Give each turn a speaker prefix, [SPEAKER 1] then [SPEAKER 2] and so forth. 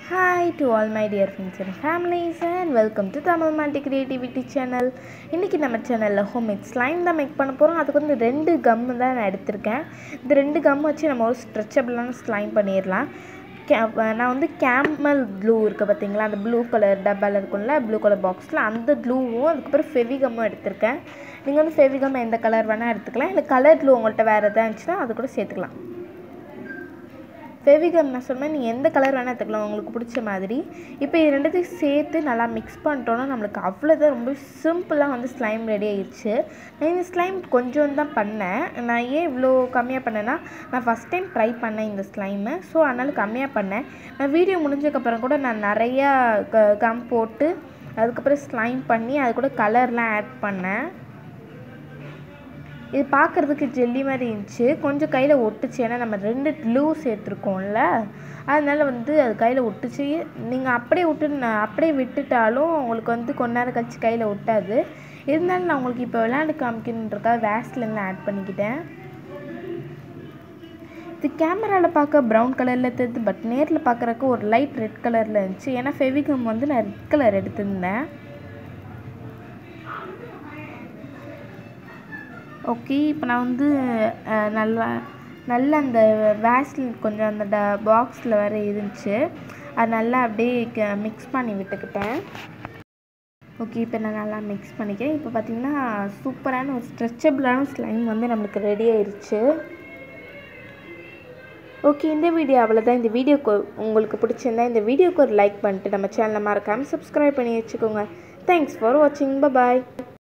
[SPEAKER 1] hi to all my dear friends and families and welcome to Tamil multi creativity channel இன்றைக்கி நம்ம சேனலில் homemade slime தான் make பண்ண போகிறோம் அதுக்கு வந்து ரெண்டு கம் தான் நான் எடுத்திருக்கேன் இந்த ரெண்டு கம் வச்சு நம்ம ஒரு ஸ்ட்ரெச்சபிளான ஸ்லைம் பண்ணிடலாம் கே நான் வந்து கேமல் ப்ளூ இருக்குது பார்த்தீங்களா அந்த ப்ளூ கலர் டப்பாவில் இருக்கும்ல ப்ளூ கலர் பாக்ஸில் அந்த ப்ளூவும் அதுக்கப்புறம் ஃபெவிகம்மும் எடுத்திருக்கேன் நீங்கள் வந்து ஃபெவிகம் எந்த கலர் வேணால் எடுத்துக்கலாம் இல்லை கலர் ப்ளூ உங்கள்கிட்ட வேறு எதாவது இருந்துச்சுன்னா அது கூட சேர்த்துக்கலாம் ஃபெவிகம் நான் சொன்னேன் நீங்கள் எந்த கலர் வேணால் எடுத்துக்கலாம் உங்களுக்கு பிடிச்ச மாதிரி இப்போ இது ரெண்டுத்தையும் சேர்த்து நல்லா மிக்ஸ் பண்ணிட்டோன்னா நம்மளுக்கு அவ்வளோதான் ரொம்ப சிம்பிளாக வந்து ஸ்லைம் ரெடி ஆயிடுச்சு நான் இந்த ஸ்லைம் கொஞ்சம் தான் பண்ணேன் நான் ஏன் இவ்வளோ கம்மியாக பண்ணேன்னா நான் ஃபஸ்ட் டைம் ட்ரை பண்ணேன் இந்த ஸ்லைமை ஸோ அதனால் கம்மியாக பண்ணேன் நான் வீடியோ முடிஞ்சதுக்கப்புறம் கூட நான் நிறையா க கம் போட்டு அதுக்கப்புறம் ஸ்லைம் பண்ணி அது கூட கலர்லாம் ஆட் பண்ணேன் இது பார்க்குறதுக்கு ஜெல்லி மாதிரி இருந்துச்சு கொஞ்சம் கையில் ஒட்டுச்சு ஏன்னா நம்ம ரெண்டு க்ளூ சேர்த்துருக்கோம்ல அதனால் வந்து அது கையில் ஒட்டுச்சு நீங்கள் அப்படியே விட்டு அப்படியே விட்டுட்டாலும் உங்களுக்கு வந்து கொஞ்ச நேரம் கழிச்சு கையில் ஒட்டாது இருந்தாலும் நான் உங்களுக்கு இப்போ விளையாண்டு காமிக்கணுன்றக்காக வேஸ்லின்லாம் ஆட் பண்ணிக்கிட்டேன் இது கேமராவில் பார்க்க ப்ரௌன் கலரில் தெரியுது பட் நேரில் பார்க்குறக்கு ஒரு லைட் ரெட் கலரில் இருந்துச்சு ஏன்னா ஃபெவிகம் வந்து நான் ரெட் கலர் எடுத்திருந்தேன் ஓகே இப்போ நான் வந்து நல்லா நல்ல அந்த வேஸ்லின் கொஞ்சம் அந்த ட பாக்ஸில் வேறு இருந்துச்சு அது நல்லா அப்படியே மிக்ஸ் பண்ணி விட்டுக்கிட்டேன் ஓகே இப்போ நான் நல்லா மிக்ஸ் பண்ணிக்கிறேன் இப்போ பார்த்திங்கன்னா சூப்பரான ஒரு ஸ்ட்ரெச்சபிளான ஸ்லைம் வந்து நம்மளுக்கு ரெடி ஆயிடுச்சு ஓகே இந்த வீடியோ அவ்வளோதான் இந்த வீடியோக்கு உங்களுக்கு பிடிச்சிருந்தா இந்த வீடியோக்கு ஒரு லைக் பண்ணிட்டு நம்ம சேனலை மறக்காமல் சப்ஸ்கிரைப் பண்ணி வச்சுக்கோங்க தேங்க்ஸ் ஃபார் வாட்சிங் பாய்